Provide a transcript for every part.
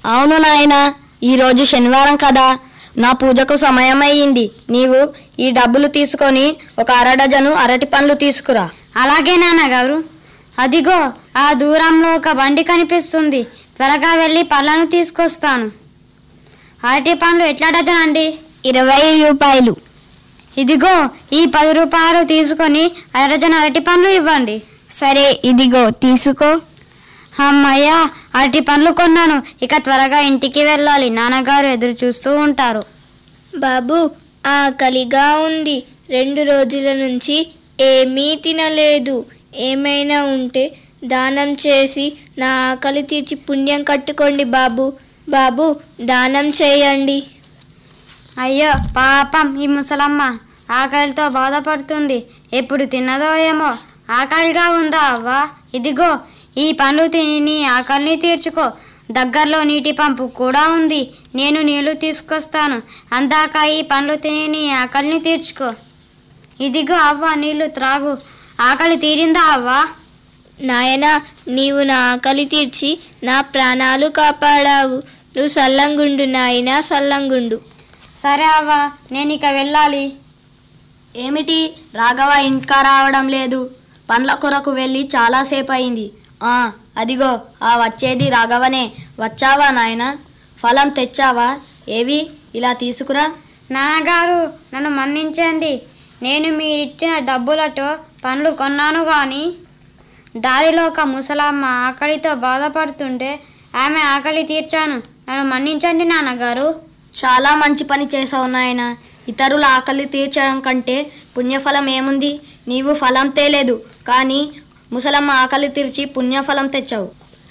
అవును నాయనా ఈరోజు శనివారం కదా నా పూజకు సమయం అయ్యింది నీవు ఈ డబ్బులు తీసుకొని ఒక అర డజను అరటి పండ్లు తీసుకురా అలాగే నాన్నగారు అదిగో ఆ దూరంలో ఒక బండి కనిపిస్తుంది త్వరగా వెళ్ళి పళ్ళను తీసుకొస్తాను అరటి పండ్లు ఎట్లా డజన్ అండి ఇరవై రూపాయలు ఇదిగో ఈ పది రూపాయలు తీసుకొని అర డజన్ అరటి పండ్లు ఇవ్వండి సరే ఇదిగో తీసుకో అమ్మయ్యా అరటి పండ్లు కొన్నాను ఇక త్వరగా ఇంటికి వెళ్ళాలి నాన్నగారు ఎదురు చూస్తూ ఉంటారు బాబు ఆకలిగా ఉంది రెండు రోజుల నుంచి ఏమీ తినలేదు ఏమైనా ఉంటే దానం చేసి నా ఆకలి తీర్చి పుణ్యం కట్టుకోండి బాబు బాబు దానం చేయండి అయ్యో పాపం ఈ ముసలమ్మ ఆకలితో బాధపడుతుంది ఎప్పుడు తిన్నదో ఏమో ఆకలిగా ఉందా అవ్వా ఇదిగో ఈ పండ్లు తిని ఆకలిని తీర్చుకో దగ్గరలో నీటి పంపు కూడా ఉంది నేను నీళ్లు తీసుకొస్తాను అందాక ఈ పండ్లు తిని ఆకలిని తీర్చుకో ఇదిగో అవ్వ నీళ్లు త్రాగు ఆకలి తీరిందా అవ్వా నాయనా నీవు నా ఆకలి తీర్చి నా ప్రాణాలు కాపాడావు నువ్వు సల్లంగుండు నాయనా సల్లంగుండు సరే అవ్వ నేను ఇక వెళ్ళాలి ఏమిటి రాఘవ ఇంకా రావడం లేదు పండ్ల కొరకు వెళ్ళి చాలాసేపు అయింది ఆ అదిగో ఆ వచ్చేది రాఘవనే వచ్చావా నాయనా ఫలం తెచ్చావా ఏవి ఇలా తీసుకురా నాన్నగారు నన్ను మన్నించండి నేను మీరిచ్చిన డబ్బులతో పండ్లు కొన్నాను కానీ దారిలో ఒక ముసలమ్మ ఆకలితో బాధపడుతుంటే ఆమె ఆకలి తీర్చాను నన్ను మన్నించండి నాన్నగారు చాలా మంచి పని చేసావు నాయన ఇతరుల ఆకలి తీర్చడం కంటే పుణ్యఫలం ఏముంది నీవు ఫలం తేలేదు కానీ ముసలమ్మ ఆకలి తీర్చి పుణ్యఫలం తెచ్చావు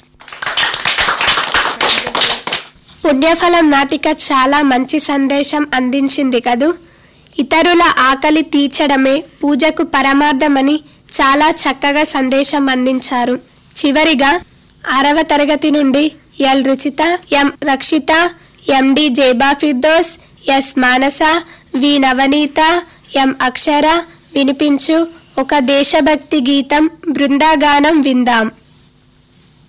పుణ్యఫలం నాటిక చాలా మంచి సందేశం అందించింది కదూ ఇతరుల ఆకలి తీర్చడమే పూజకు పరమార్థమని చాలా చక్కగా సందేశం అందించారు చివరిగా ఆరవ తరగతి నుండి L Ruchitha M Rakshitha MD Zeba Firdous S Manasa V Navaneetha M Akshara వినిపించు ఒక దేశభక్తి గీతం బృందాగానం విందాం